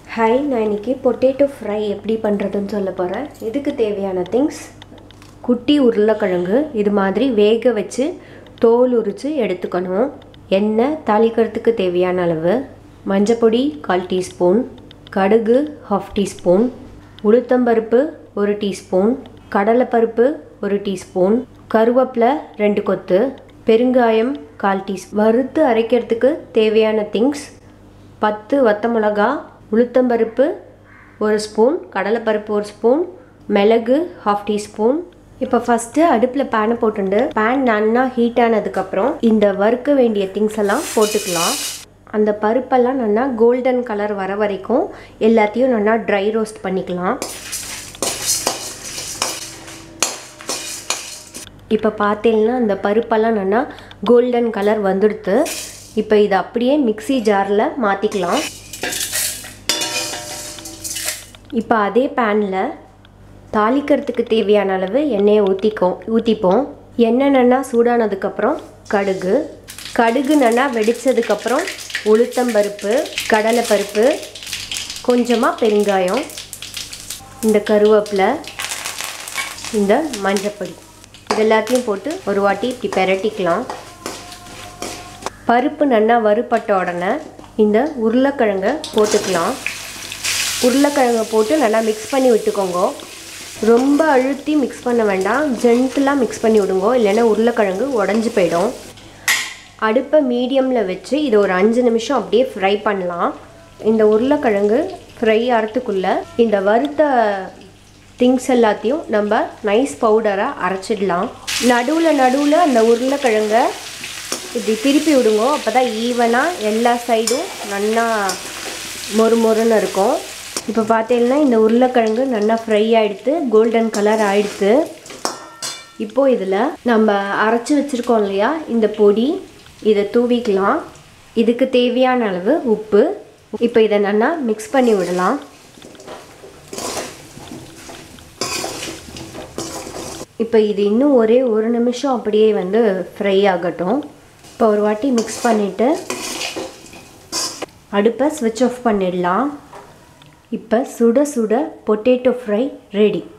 hi நான் இன்னைக்கு potato fry எப்படி பண்ணுறதுன்னு சொல்ல போகிறேன் இதுக்கு தேவையான திங்ஸ் குட்டி உருளைக்கிழங்கு இது மாதிரி வேக வச்சு தோல் உரித்து எடுத்துக்கணும் எண்ணெய் தாளிக்கிறதுக்கு தேவையான அளவு மஞ்சப்பொடி கால் டீஸ்பூன் கடுகு ஹாஃப் டீஸ்பூன் உளுத்தம்பருப்பு ஒரு டீஸ்பூன் கடலைப்பருப்பு ஒரு டீஸ்பூன் கருவேப்பிலை ரெண்டு கொத்து பெருங்காயம் கால் டீஸ் வறுத்து அரைக்கிறதுக்கு தேவையான திங்ஸ் பத்து வத்த மிளகா உளுத்தம்பருப்பு ஒரு ஸ்பூன் கடலைப்பருப்பு ஒரு ஸ்பூன் மிளகு ஹாஃப் டீஸ்பூன் இப்போ ஃபஸ்ட்டு அடுப்பில் பேனை போட்டுண்டு பேன் நல்லா ஹீட் ஆனதுக்கப்புறம் இந்த வறுக்க வேண்டிய திங்ஸ் எல்லாம் போட்டுக்கலாம் அந்த பருப்பெல்லாம் நல்லா கோல்டன் கலர் வர வரைக்கும் எல்லாத்தையும் நல்லா ட்ரை ரோஸ்ட் பண்ணிக்கலாம் இப்போ பார்த்தீங்கன்னா அந்த பருப்பெல்லாம் நல்லா கோல்டன் கலர் வந்துடுத்து இப்போ இதை அப்படியே மிக்ஸி ஜாரில் மாற்றிக்கலாம் இப்போ அதே பேனில் தாளிக்கிறதுக்கு தேவையான அளவு எண்ணெயை ஊற்றிக்கோ ஊற்றிப்போம் எண்ணெய் நல்லா சூடானதுக்கப்புறம் கடுகு கடுகு நல்லா வெடித்ததுக்கப்புறம் உளுத்தம்பருப்பு கடலைப்பருப்பு கொஞ்சமாக பெருங்காயம் இந்த கருவேப்பிலை இந்த மஞ்சப்பொடி இது எல்லாத்தையும் போட்டு ஒரு வாட்டி இப்படி பெரட்டிக்கலாம் பருப்பு நல்லா வறுபட்ட உடனே இந்த உருளைக்கிழங்கை போட்டுக்கலாம் உருளைக்கிழங்கை போட்டு நல்லா மிக்ஸ் பண்ணி விட்டுக்கோங்க ரொம்ப அழுத்தி மிக்ஸ் பண்ண வேண்டாம் ஜென்டிலாக மிக்ஸ் பண்ணி விடுங்க இல்லைன்னா உருளைக்கிழங்கு உடஞ்சி போயிடும் அடுப்பை மீடியமில் வச்சு இதை ஒரு அஞ்சு நிமிஷம் அப்படியே ஃப்ரை பண்ணலாம் இந்த உருளைக்கிழங்கு ஃப்ரை ஆகிறதுக்குள்ளே இந்த வறுத்த திங்ஸ் எல்லாத்தையும் நம்ம நைஸ் பவுடராக அரைச்சிடலாம் நடுவில் நடுவில் அந்த உருளைக்கிழங்கை இப்படி திருப்பி விடுங்க அப்போ தான் ஈவனாக எல்லா சைடும் நல்லா மொறு மொறுன்னு இருக்கும் இப்போ பார்த்தீங்கன்னா இந்த உருளைக்கிழங்கு நல்லா ஃப்ரை ஆகிடுத்து கோல்டன் கலர் ஆகிடுத்து இப்போது இதில் நம்ம அரைச்சி வச்சுருக்கோம் இல்லையா இந்த பொடி இதை தூவிக்கலாம் இதுக்கு தேவையான அளவு உப்பு இப்போ இதை நல்லா மிக்ஸ் பண்ணி விடலாம் இப்போ இது இன்னும் ஒரே ஒரு நிமிஷம் அப்படியே வந்து ஃப்ரை ஆகட்டும் இப்போ ஒரு வாட்டி மிக்ஸ் பண்ணிவிட்டு அடுப்பை ஸ்விட்ச் ஆஃப் பண்ணிடலாம் இப்போ சுட சுட பொட்டேட்டோ ஃப்ரை ரெடி